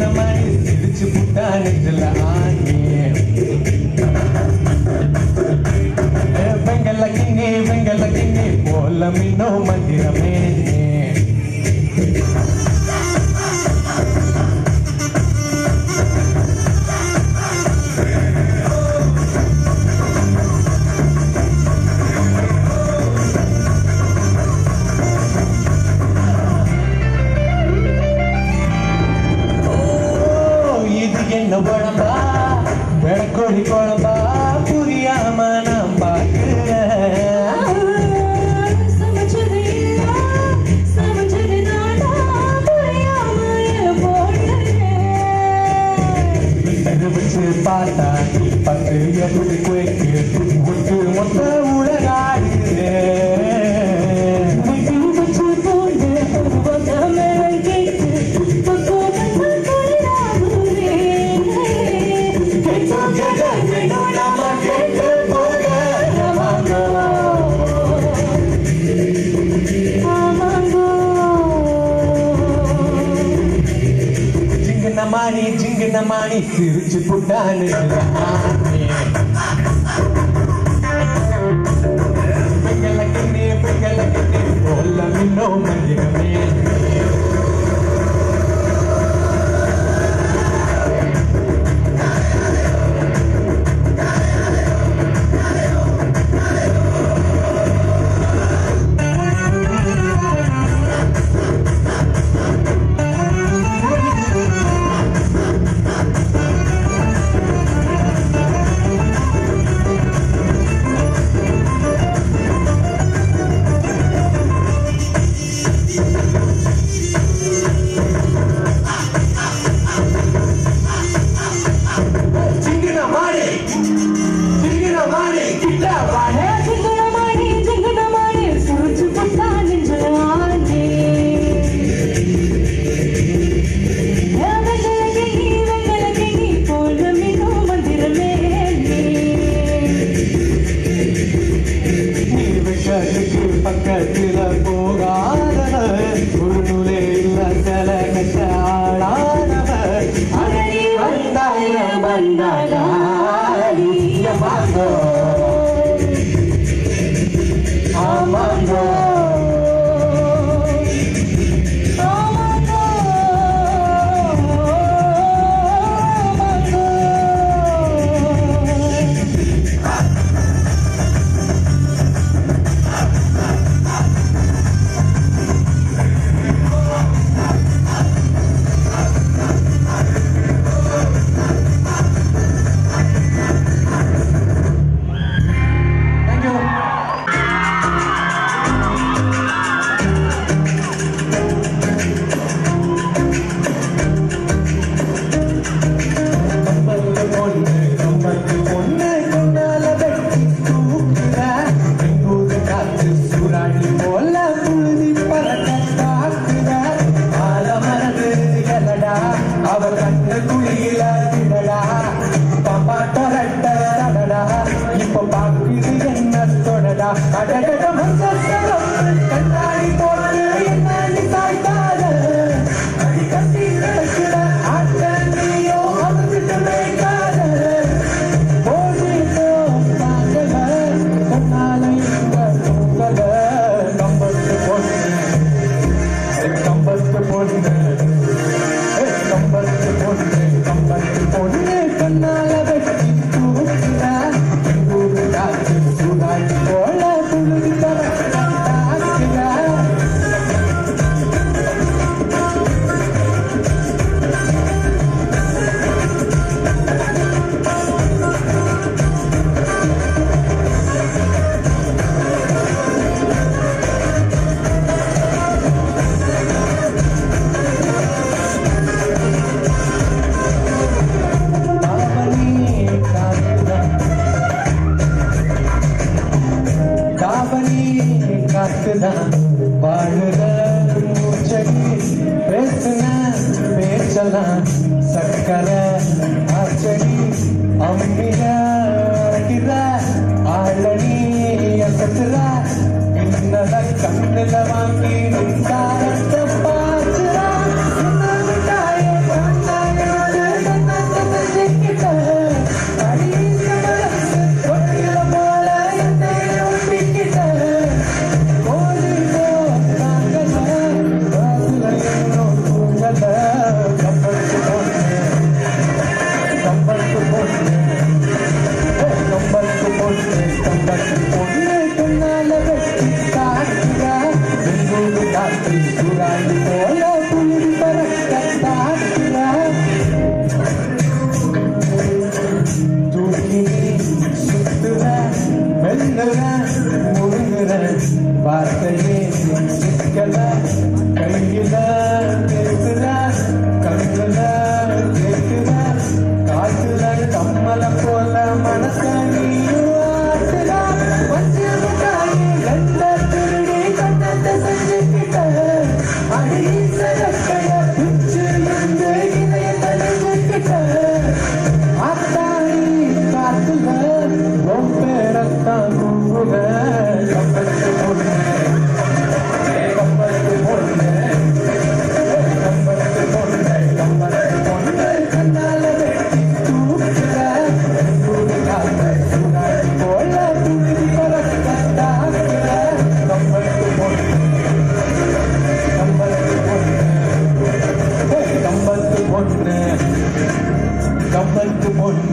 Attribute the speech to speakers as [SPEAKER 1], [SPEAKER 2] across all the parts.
[SPEAKER 1] சிங்கின மாதிரி சிரிச்சு புட்டா நெஞ்சில ஆணி வெங்கல கிண்ணி வெங்கல கிண்ணி போல மின்னோ மந்திரமே ஓ, இது என்ன உடம்பா வெடக்கோழி குழம்பா புரியாம நான் பார்க்கிறேன்
[SPEAKER 2] சமைச்சது இல்ல சமைச்சது நானா புரியாம போட்டேன்
[SPEAKER 1] இது வச்சு பார்த்தா பத்து எப்படி குவைக்கு ஒட்டு மொத்த உலகாடுது
[SPEAKER 2] விட்டு வச்சு போட்டு ஒரு மேல கேட்டு பக்கோபத்து குளிராகுறேன் கேட்டோ கேட்டோ கேட்டோ நாம கேட்டு போக ஆமாங்கோ
[SPEAKER 1] ஜிங்கின மாணி ஜிங்கின மாணி சிரிச்சு புட்டானு பெங்கல கிண்ணி பெங்கல கிண்ணி போல மின்னோ மந்திரமே ஜிங்கின மாணி ஜிங்கின மாணி கிட்ட வாடே
[SPEAKER 2] ஜிங்கனமாடி ஜிங்கனமாடி சுருச்சு புட்டா நெஞ்சு ஆனே வெங்கலகி வெங்கலகி போல மினோ மந்திரமே
[SPEAKER 1] நீ விஷத்துக்கு பக்கத்துல போகாதவ ஒரு நூலே இல்ல சில கட்ட ஆளானவ அழகி வந்தாயிரம் வந்தாடி ஆமாங்கோ ஆமாங்கோ தேங்க்யூ கம்பத்து பொண்ணு கம்பத்து பொண்ணு கொண்டால வெட்டி தூக்குற எங்கூரு காத்து சூறாடி போல புழுதி பறக்க காக்குற ஆல மனது எலடா அவ கண்ணு குழியில விடடா பாப்பா தொரட்ட தடடா இப்ப பாக்குது என்ன தொடடா அடடட மஞ்சள் கண்ணாடி போட்டு என்ன நீ சாய்த்தாத அடி கட்டி கிடக்குற ஆட்ட நீயோ அவங்கிட்ட மேய்க்காத போடிட்டோ தாங்கல கண்ணால இங்க தூங்கல கம்பத்து பொண்ணு கம்பத்து பொண்ணு கம்பத்து பொண்ணு கம்பத்து பொண்ணு கண்ணால வெட்டி தூக்குற எங்கூரு காத்து சூடாடி போல புழுதி பறக்க தாக்குற காவலி காத்துதான் வாழுத மூச்சடி பேசுன பேச்சலாம் சக்கர ஆச்சடி அம்பிக அடிக்கிற ஆளடி அசத்துற இன்னத கண்ணுல வாங்கி நின்றாரத்த பாச்சுறா மிட்டாய கண்ணாய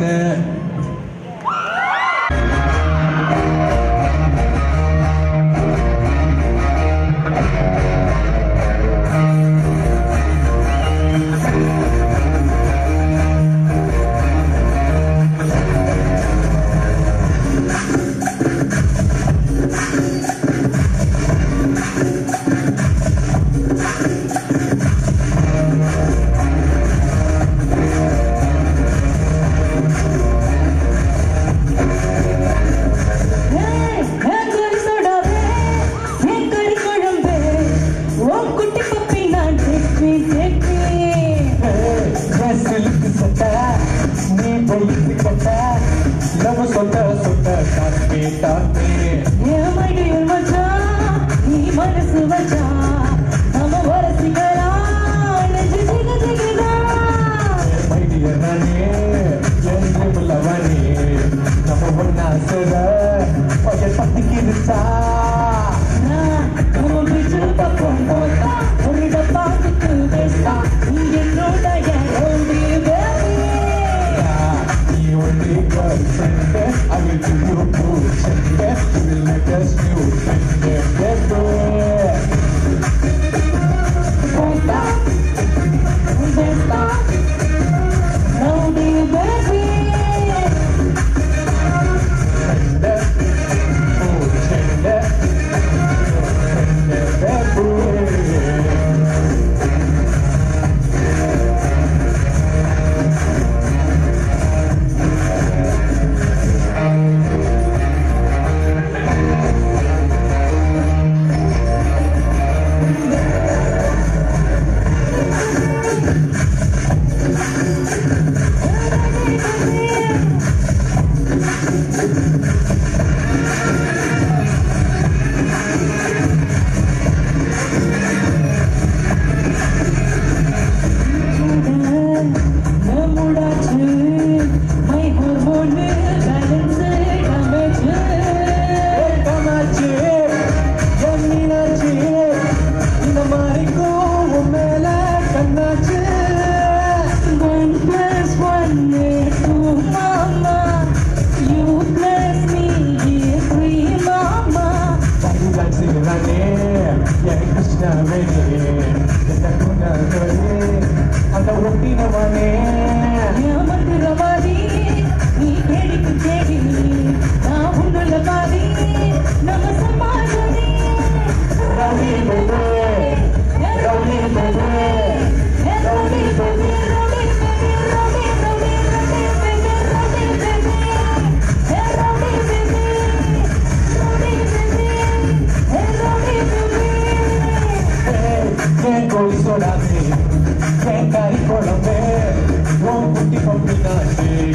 [SPEAKER 1] சிலுக்கு சட்ட நீ பொழுது கட்ட லவ் சொட்ட சொட்ட டாப்பே டாப்பே மைடிய நானே என்று உள்ளவனே நம்ம ஒன்னா சேர பைய பத்திக்கிருச்சா நீ ஒன்றே girlfriend I will give you a push You will make us new கமாச்சு என் மீனாட்சி இந்த மாதிரிக்கும் உன் மேல கண்ணாச்சு
[SPEAKER 2] One plus one is two, mama. You plus me is three, mama.
[SPEAKER 1] பங்குதான் செய்கிறானே என் கிருஷ்ணவேணி என்ன குணவே அந்த ஒட்டினவனே
[SPEAKER 2] என் மந்திரவாதி, நீ தேடிக்கு தேடி, நான் உன்னுள்ள பாதி, நம்ம சமாதானி.
[SPEAKER 1] ரவி பேபே ரவி பேபே
[SPEAKER 2] hey rowdy baby, rowdy baby, rowdy, rowdy, rowdy baby, rowdy baby. Hey rowdy baby, rowdy baby, hey rowdy baby.
[SPEAKER 1] என் கோழி சோடாதே என் கறி குழம்பே உன் குட்டி பம்பி தான்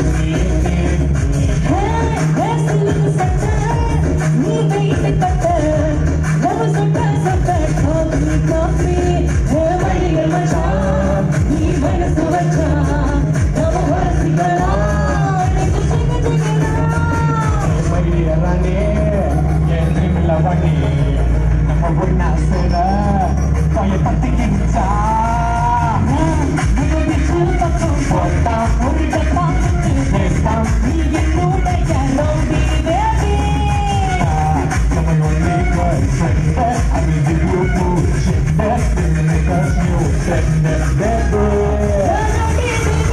[SPEAKER 1] மைடியரானே என் ட்ரீம்ல வண்டி நம்ம ஒன்னா சேர பைய பத்திக்கிச்சா போட்டா ஒரு டப்பா பேசா நம்ம ஒன்றே girlfriend I will give you a push That will make us new friend That way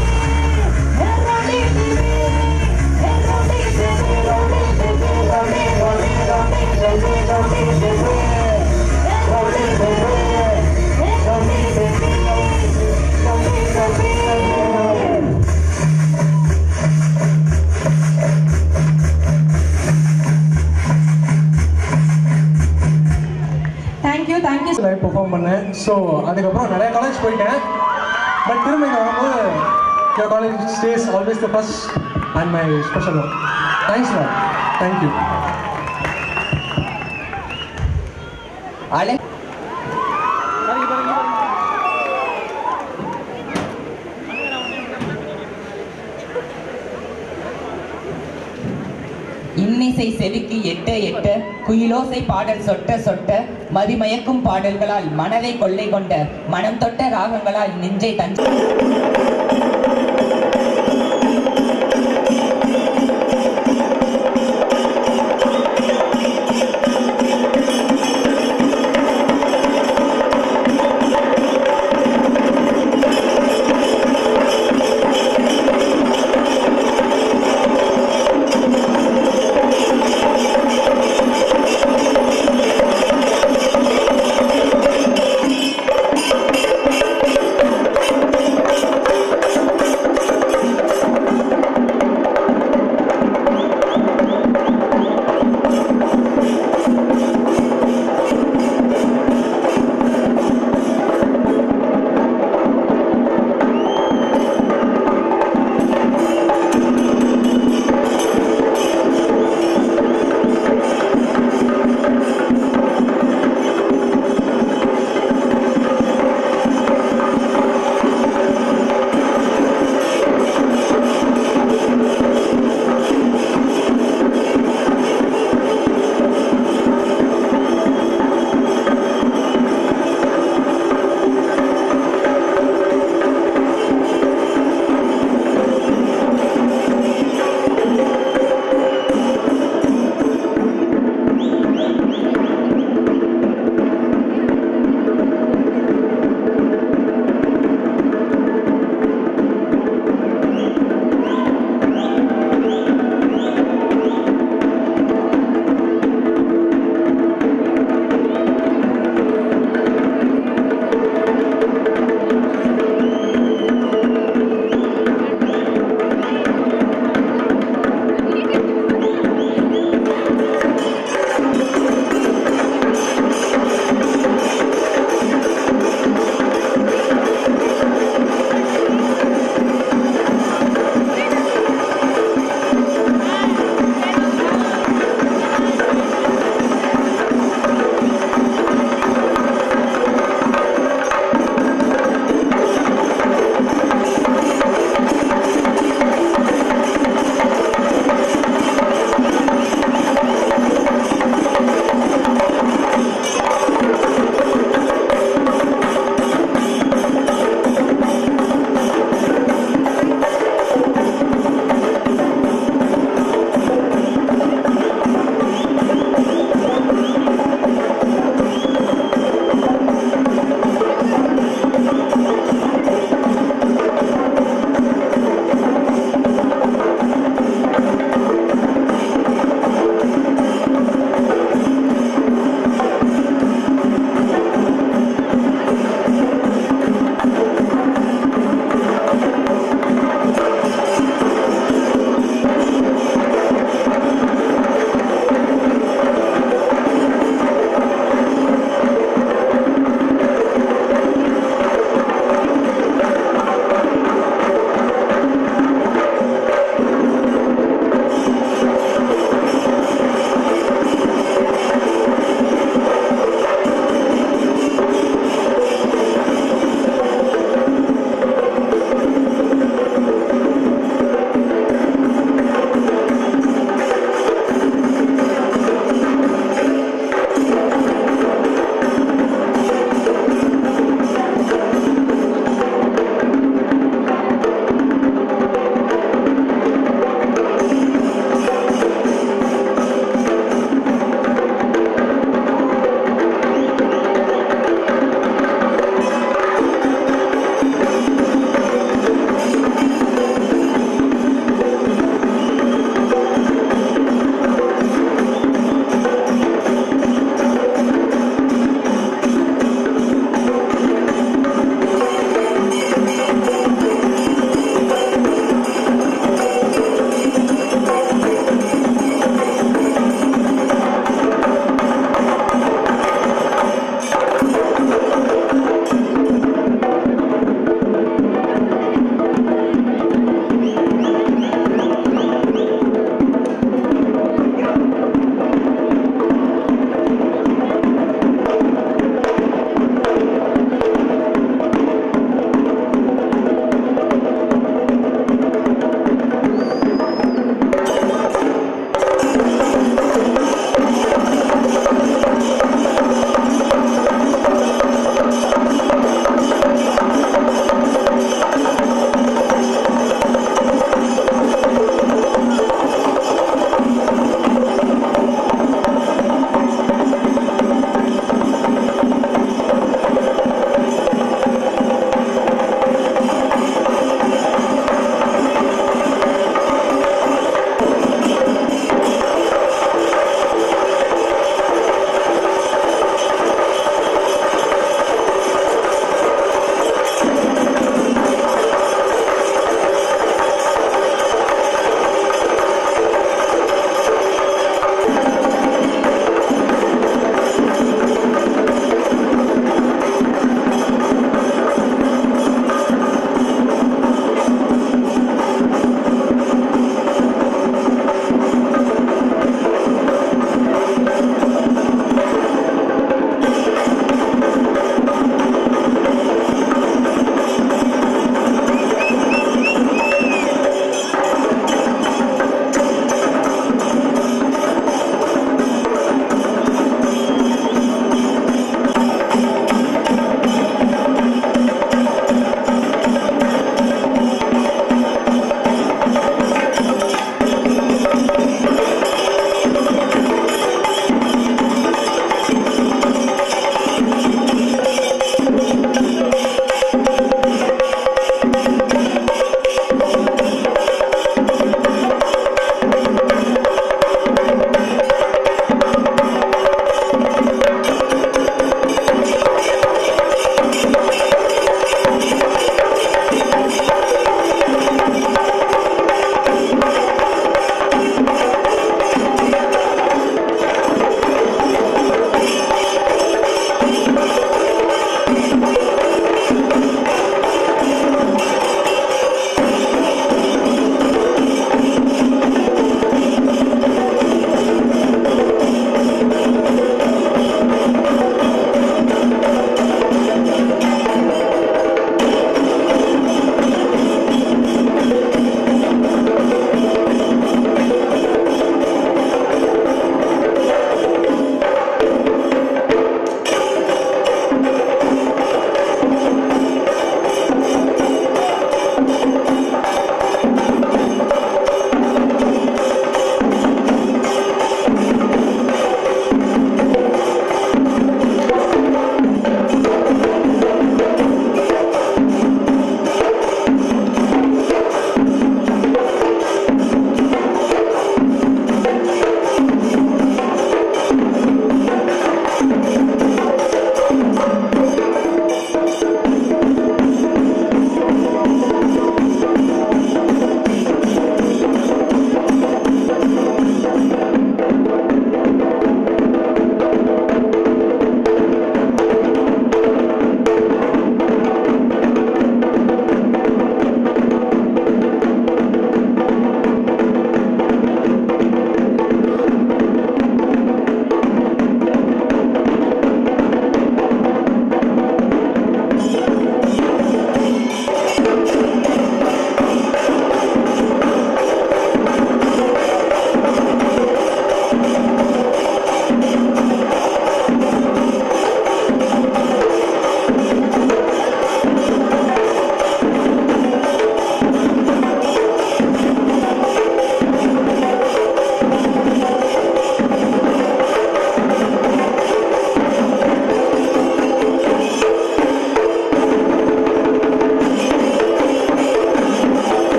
[SPEAKER 2] thank you thank you
[SPEAKER 1] live perform பண்ணேன் ஸோ அதுக்கப்புறம் நிறைய காலேஜ் போயிட்டேன் பட் திரும்ப இங்கே வரும்போது your college stays always the first and my special one thanks ma'am thank you
[SPEAKER 3] அலை இன்னிசை செவிக்கு எட்ட எட்ட குயிலோசை பாடல் சொட்ட சொட்ட மதிமயக்கும் பாடல்களால் மனதை கொள்ளை கொண்ட மனம் தொட்ட ராகங்களால் நெஞ்சை தஞ்சை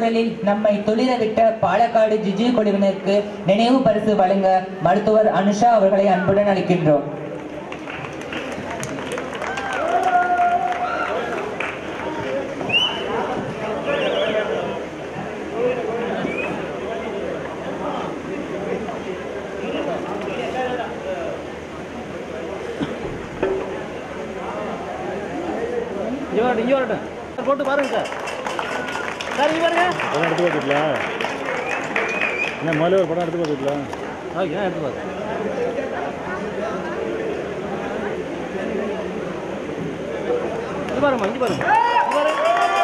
[SPEAKER 3] சூழலில் நம்மை துளிரவிட்ட பாலக்காடு ஜிஜி குழுவினருக்கு நினைவு பரிசு வழங்க மருத்துவர் அனுஷா அவர்களை அன்புடன் அழைக்கின்றோம்
[SPEAKER 4] இங்கே வரட்டும் இங்கே வரட்டும் சார் போட்டு பாருங்க சார் சார் இங்கே பாருங்க
[SPEAKER 5] படம் எடுத்து பார்த்துங்களா என்ன முதல்ல ஒரு படம் எடுத்து பார்த்துங்களா
[SPEAKER 4] ஆ ஏன் எடுத்து பாருங்க இங்கே பாருங்கம்மா இங்கே பாருங்க இங்க பாருங்க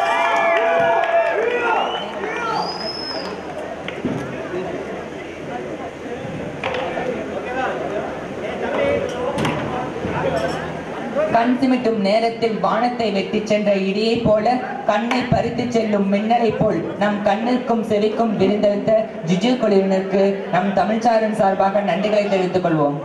[SPEAKER 3] கண் சிமிட்டும் நேரத்தில் வானத்தை வெட்டிச் சென்ற இடியைப் போல கண்ணை பறித்துச் செல்லும் மின்னலைப் போல் நம் கண்ணிற்கும் செவிக்கும் விருந்தளித்த ஜிஜு குழுவினருக்கு நம் தமிழ்ச்சாரன் சார்பாக நன்றிகளை தெரிவித்துக் கொள்வோம்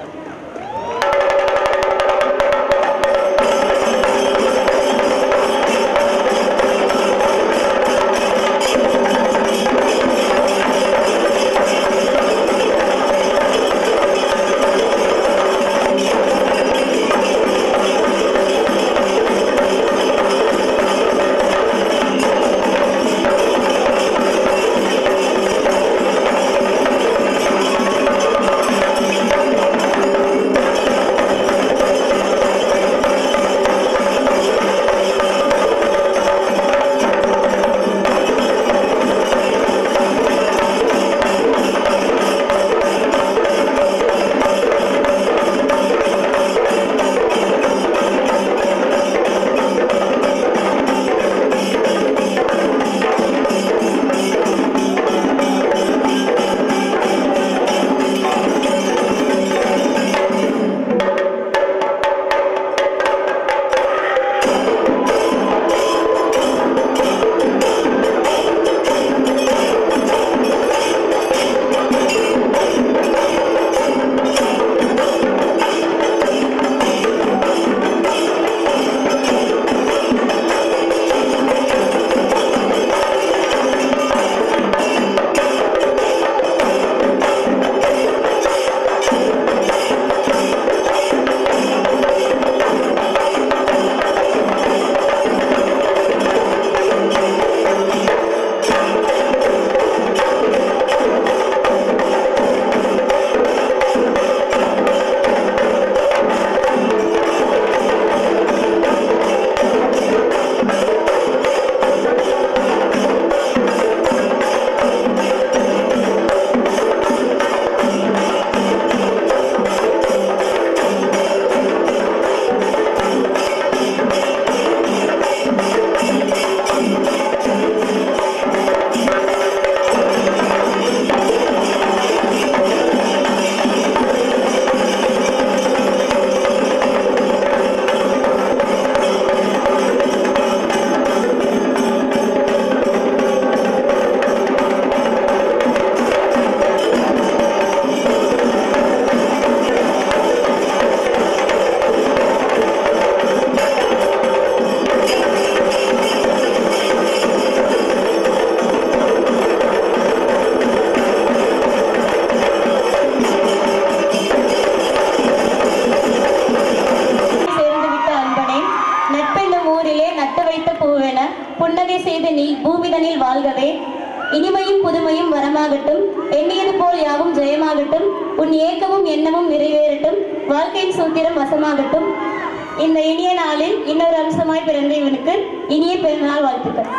[SPEAKER 2] சேர்ந்துவிட்ட அன்பனே நட்பென்னும் ஊரிலே நட்டு வைத்த பூவென புன்னகை செய்து நீ பூமிதனில் வாழ்கவே இனிமையும் புதுமையும் வரமாகட்டும் எண்ணியது போல் யாவும் ஜெயமாகட்டும் உன் ஏக்கமும் எண்ணமும் நிறைவேறட்டும் வாழ்க்கையின் சூத்திரம் வசமாகட்டும் இந்த இனிய நாளில் இன்னொரு அம்சமாய் பிறந்த இவனுக்கு இனிய பெருநாள் வாழ்த்துக்கள்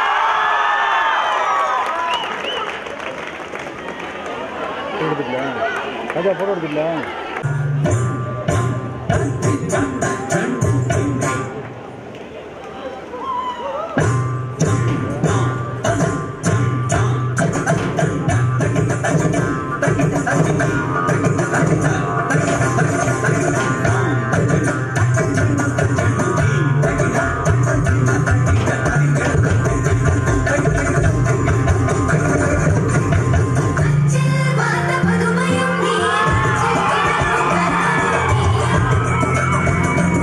[SPEAKER 5] எடுத்துங்களா ராஜா ஃபோட்டோ எடுத்துங்களா
[SPEAKER 2] வார்த்த பதுமையும் நீ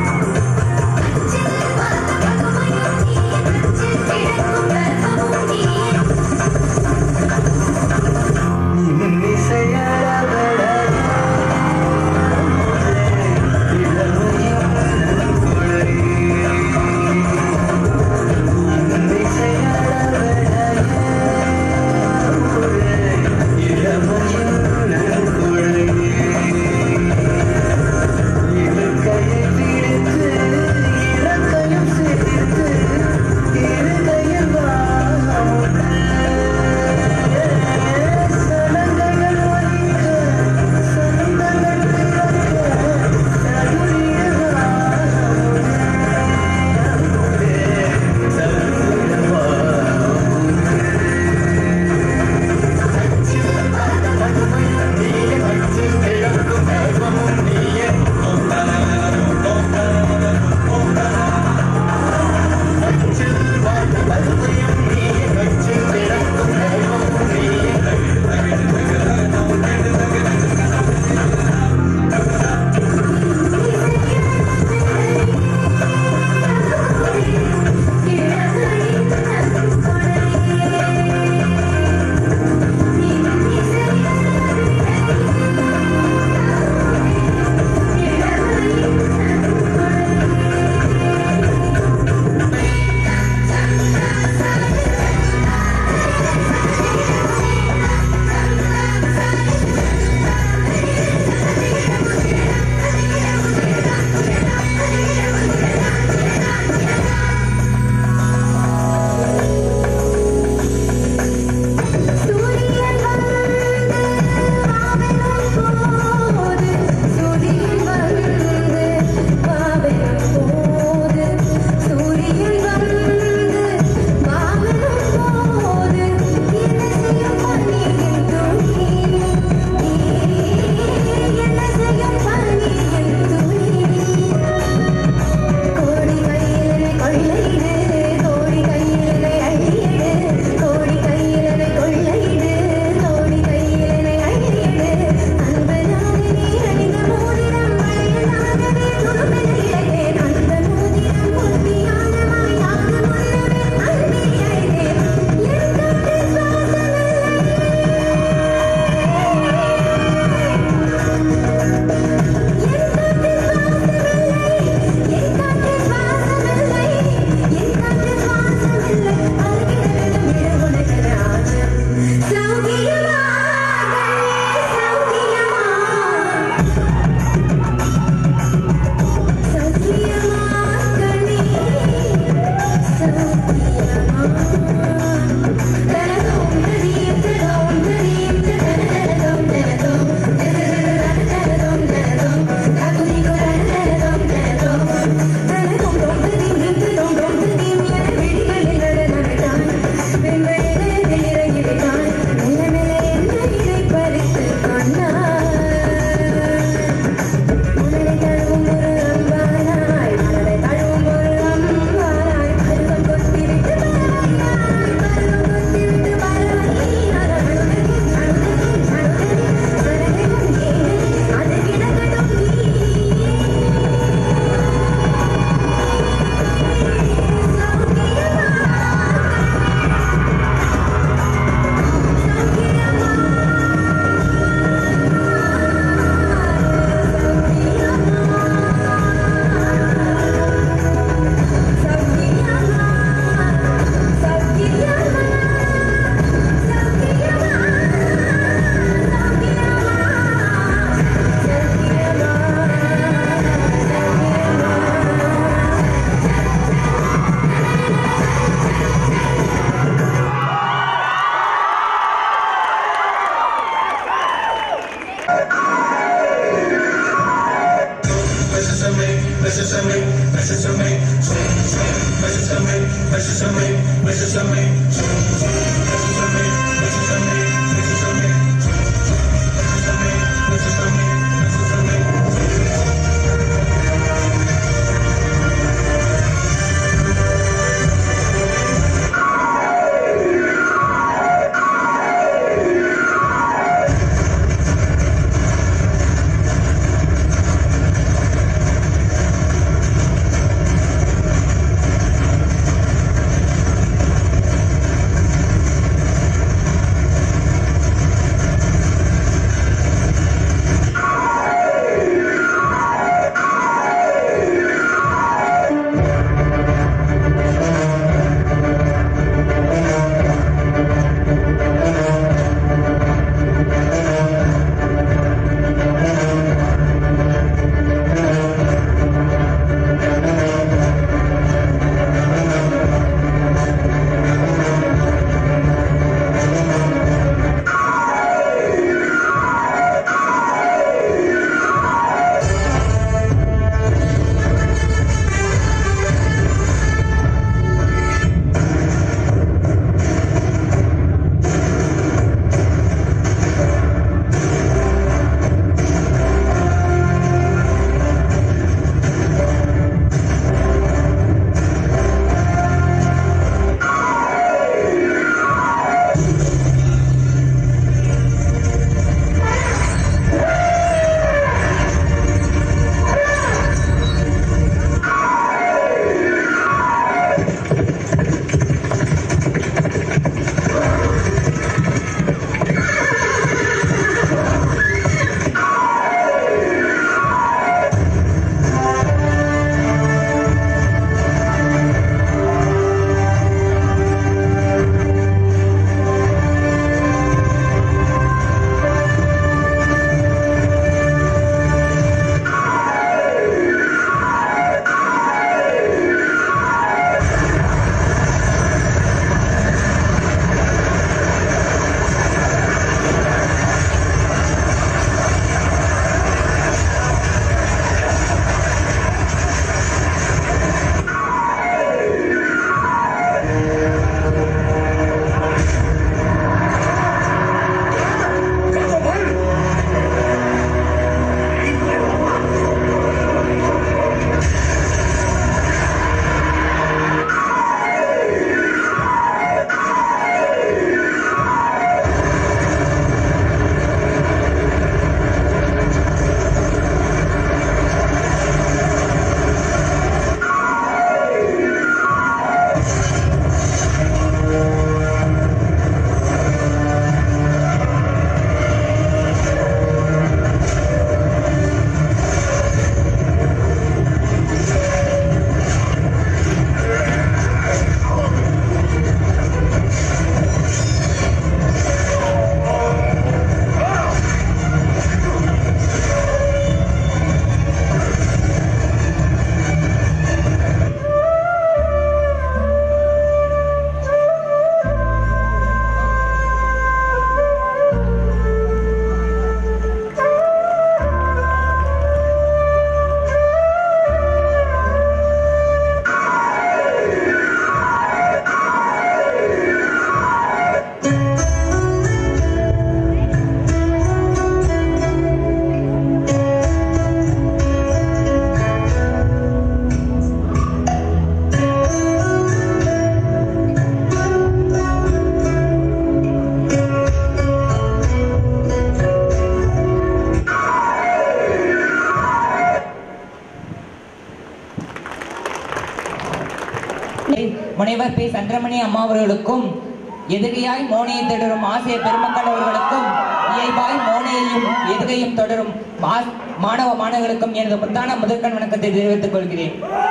[SPEAKER 3] முனைவர் பி சந்திரமணி அம்மா அவர்களுக்கும் எதுகையாய் மோனையை தொடரும் ஆசிய பெருமக்கள் அவர்களுக்கும் இயல்பாய் மோனையையும் எதுகையும் தொடரும் மா- மாணவ மாணவர்களுக்கும் எனது முத்தான முதற்கண் வணக்கத்தை தெரிவித்துக் கொள்கிறேன்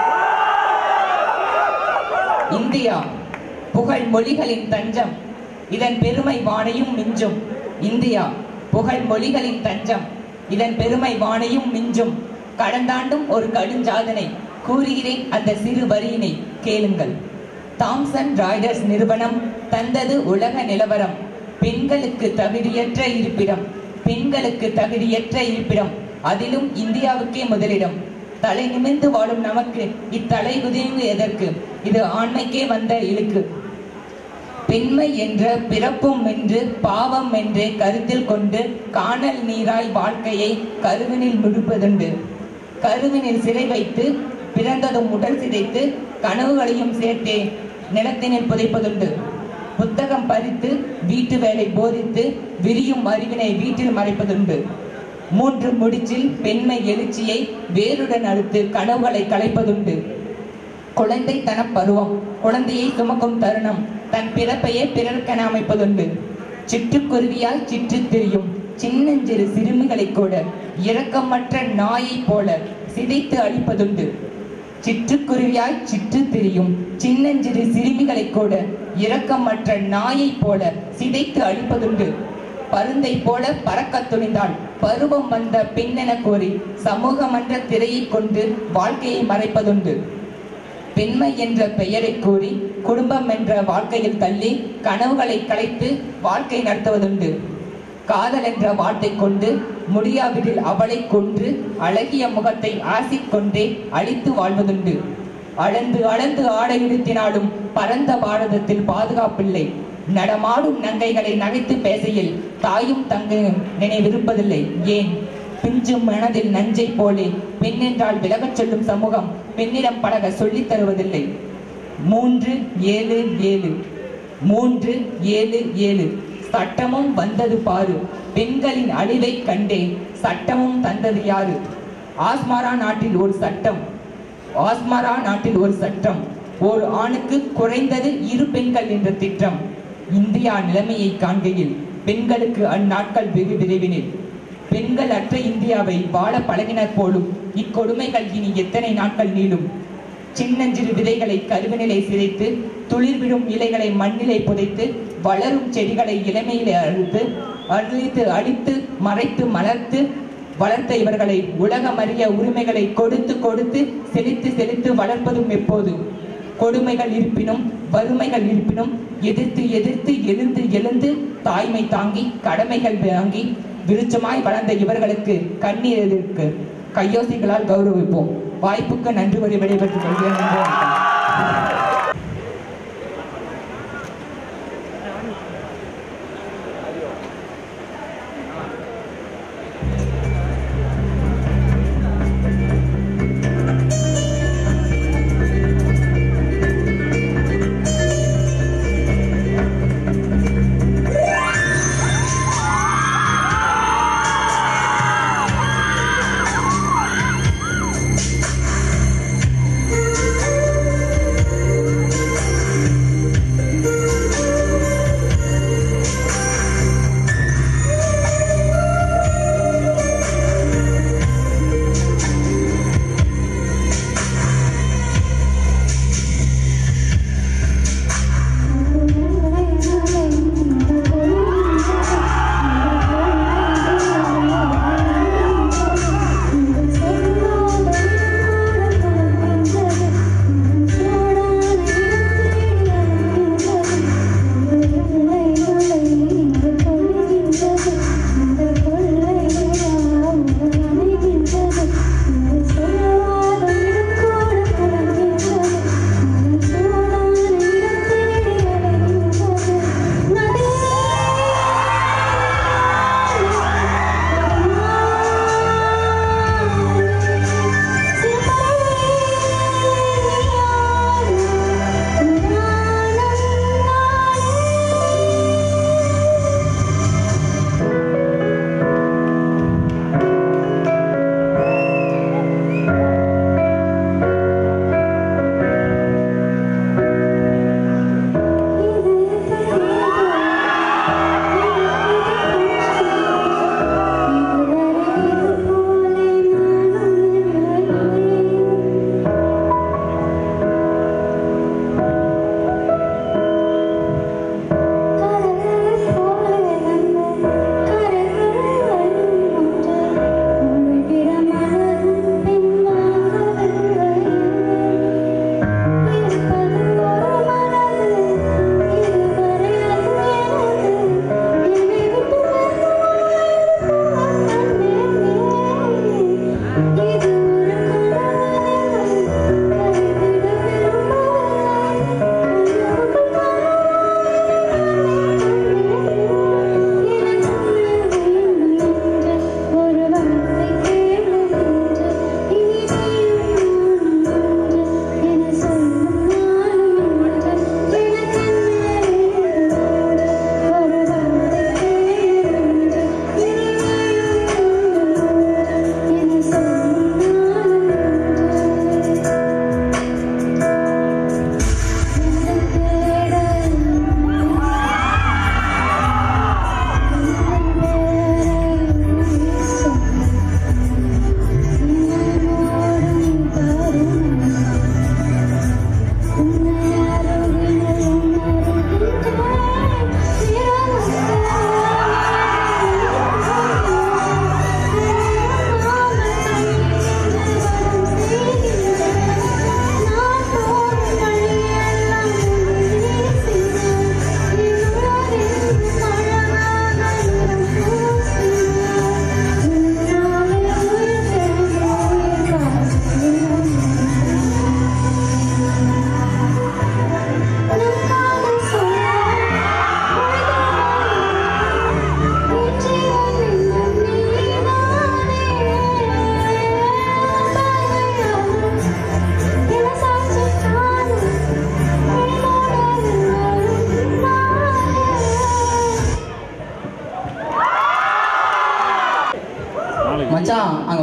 [SPEAKER 3] இந்தியா புகழ் மொழிகளின் தஞ்சம் இதன் பெருமை வானையும் மிஞ்சும் இந்தியா புகழ் மொழிகளின் தஞ்சம் இதன் பெருமை வானையும் மிஞ்சும் கடந்தாண்டும் ஒரு கடுஞ்சாதனை கூறுகிறேன் அந்த சிறு வரியினை கேளுங்கள் தாம்சன் ராய்டர்ஸ் நிறுவனம் தந்தது உலக நிலவரம் பெண்களுக்கு தகுதியற்ற இருப்பிடம் பெண்களுக்கு தகுதியற்ற இருப்பிடம் அதிலும் இந்தியாவுக்கே முதலிடம் தலை நிமிர்ந்து வாழும் நமக்கு இத்தலை குதிவு எதற்கு இது ஆண்மைக்கே வந்த இழுக்கு பெண்மை என்ற பிறப்பும் என்று பாவம் என்றே கருத்தில் கொண்டு காணல் நீராய் வாழ்க்கையை கருவினில் முடிப்பதுண்டு கருவினில் சிறை வைத்து பிறந்ததும் உடல் சிதைத்து கனவுகளையும் சேர்த்தே நிலத்தினில் புதைப்பதுண்டு புத்தகம் பறித்து வீட்டு வேலை போதித்து விரியும் அறிவினை வீட்டில் மறைப்பதுண்டு மூன்று முடிச்சில் பெண்மை எழுச்சியை வேருடன் அறுத்து கனவுகளை கலைப்பதுண்டு குழந்தைத்தன பருவம் குழந்தையை சுமக்கும் தருணம் தன் பிறப்பையே பிறர்க்கென அமைப்பதுண்டு சிட்டுக்குருவியால் சிற்று திரியும் சின்னஞ்சிறு சிறுமிகளை கூட இரக்கமற்ற நாயைப் போல சிதைத்து அழிப்பதுண்டு சிற்றுக்குருவியாய் சிற்று திரியும் சின்னஞ்சிறு சிறுமிகளை கூட இரக்கமற்ற நாயைப் போல சிதைத்து அழிப்பதுண்டு பருந்தை போல பறக்கத் துணிந்தாள் பருவம் வந்த பெண்ணென கோரி சமூகமன்ற திரையைக் கொண்டு வாழ்க்கையை மறைப்பதுண்டு பெண்மை என்ற பெயரை கூறி குடும்பம் என்ற வாழ்க்கையில் தள்ளி கனவுகளை கலைத்து வாழ்க்கை நடத்துவதுண்டு காதல் என்ற வார்த்தை கொண்டு முடியாவிடில் அவளை கொன்று அழகிய முகத்தை ஆசிக் கொண்டே அழித்து வாழ்வதுண்டு அளந்து அளந்து ஆடை நிறுத்தினாலும் பரந்த பாரதத்தில் பாதுகாப்பில்லை நடமாடும் நங்கைகளை நகைத்து பேசையில் தாயும் தங்கையும் நினைவிருப்பதில்லை ஏன் பிஞ்சு மனதில் நஞ்சை போலே பெண் என்றால் விலகச் சொல்லும் சமூகம் பெண்ணிடம் பழக சொல்லித் தருவதில்லை மூன்று ஏழு ஏழு மூன்று ஏழு ஏழு சட்டமும் வந்தது பாரு பெண்களின் அழிவை கண்டே சட்டமும் தந்தது யாரு ஆஸ்மாரா நாட்டில் ஒரு சட்டம் ஆஸ்மாரா நாட்டில் ஒரு சட்டம் ஒரு ஆணுக்கு குறைந்தது இரு பெண்கள் என்ற திட்டம் இந்தியா நிலைமையை காண்கையில் பெண்களுக்கு அந்நாட்கள் வெகு விரைவினில் பெண்கள் அற்ற இந்தியாவை வாழ பழகினர் போலும் இக்கொடுமைகள் இனி எத்தனை நாட்கள் நீளும் சின்னஞ்சிறு விதைகளை கருவினிலை சிதைத்து துளிர்விடும் இலைகளை மண்ணிலை புதைத்து வளரும் செடிகளை இளமையிலே அழுத்து அழித்து அழித்து மறைத்து மலர்த்து வளர்த்த இவர்களை உலகமறிய உரிமைகளை கொடுத்து கொடுத்து செழித்து செழித்து வளர்ப்பதும் எப்போது கொடுமைகள் இருப்பினும் வறுமைகள் இருப்பினும் எதிர்த்து எதிர்த்து எழுந்து எழுந்து தாய்மை தாங்கி கடமைகள் வாங்கி விருச்சமாய் வளர்ந்த இவர்களுக்கு கண்ணீர் எதிர்க்கு கையோசிகளால் கௌரவிப்போம் வாய்ப்புக்கு நன்றி கூறி விடைபெற்றுக் கொள்கிறேன் நன்றி வணக்கம்.
[SPEAKER 2] Thank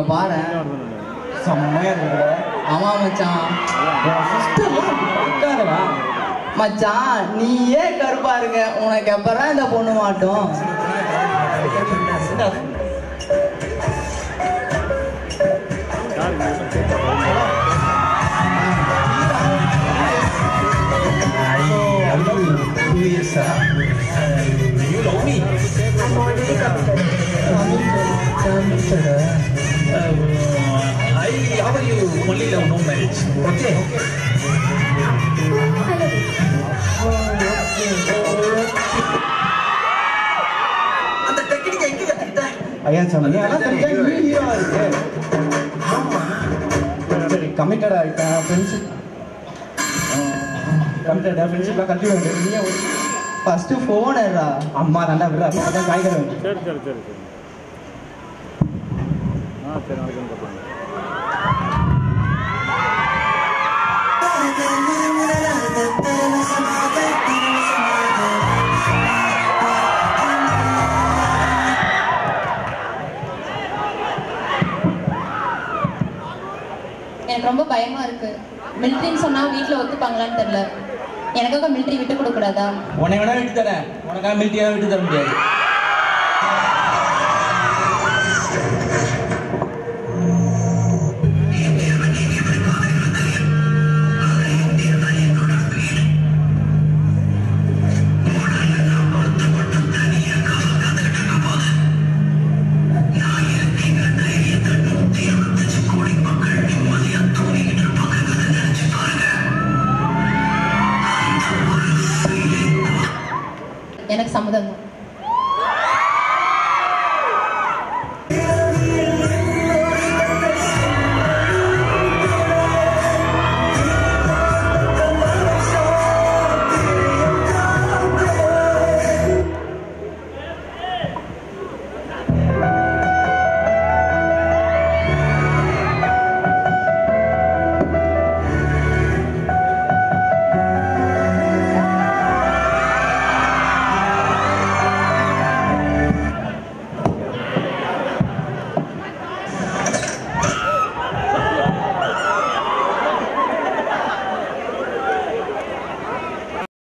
[SPEAKER 6] அங்க பாரு
[SPEAKER 1] செம்மையா இருக்குல்ல
[SPEAKER 6] ஆமா மச்சான்
[SPEAKER 1] என் சிஸ்டர்லாம் இருக்காதடா
[SPEAKER 6] மச்சான் நீயே கருப்பா இருக்க உனக்கு எப்பறம் இந்த பொண்ணு மாட்டோம்
[SPEAKER 7] I offer you only love, no marriage. Okay? அந்த டெக்னிக் எங்க கத்துக்கிட்ட
[SPEAKER 1] ஐயா சாமி அதான் தெரிஞ்சா நீ ஹீரோ இருக்கு சரி கமிட்டட் ஆகிட்டேன் ஃப்ரெண்ட்ஷிப் கமிட்டட் ஃப்ரெண்ட்ஷிப்லாம் கண்டிப்பாக வேண்டியது நீயே ஒரு
[SPEAKER 6] ஃபர்ஸ்ட் போன் எடுறா
[SPEAKER 1] அம்மா தாண்டா விடுறா அதான் காய்கறி வேண்டியது
[SPEAKER 5] சரி சரி சரி சரி ஆ சரி நாளைக்கு வந்து பார்க்கலாம்
[SPEAKER 2] எனக்கு ரொம்ப பயமா இருக்கு மிலிட்ரின்னு சொன்னா வீட்ல ஒத்துப்பாங்களான்னு தெரியல எனக்காக மிலிட்ரி விட்டு கொடுக்க கூடாதா
[SPEAKER 7] உன்னை வேணா விட்டு தரேன் உனக்காக மில்ட்டியாக விட்டு தர முடியாது
[SPEAKER 2] எனக்கு சம்மதம் தான்